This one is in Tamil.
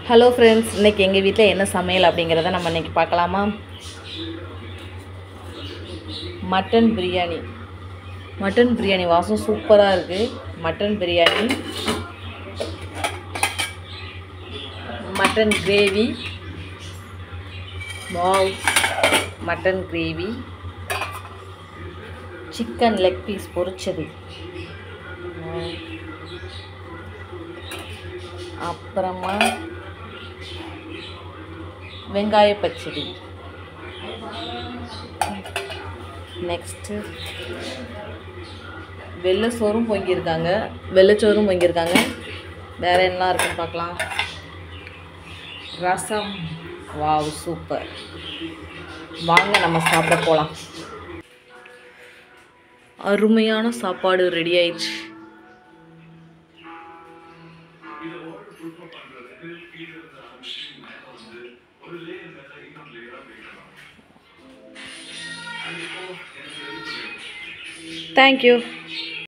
ஹலோ ஃப்ரெண்ட்ஸ் இன்னைக்கு எங்கள் வீட்டில் என்ன சமையல் அப்படிங்கிறத நம்ம இன்னைக்கு பார்க்கலாமா மட்டன் பிரியாணி மட்டன் பிரியாணி வாசம் சூப்பராக இருக்குது mutton biryani mutton gravy wow mutton gravy chicken leg piece பொரிச்சது Wow. அப்புறமா வெங்காய பச்சடி நெக்ஸ்ட்டு வெள்ளை சோறும் பொங்கியிருக்காங்க வெள்ளைச்சோறும் பொங்கியிருக்காங்க வேறு என்ன இருக்குன்னு பார்க்கலாம் ரசம் வாவ் சூப்பர் வாங்க நம்ம சாப்பிட போகலாம் அருமையான சாப்பாடு ரெடி ஆயிடுச்சு தேங்க்யூ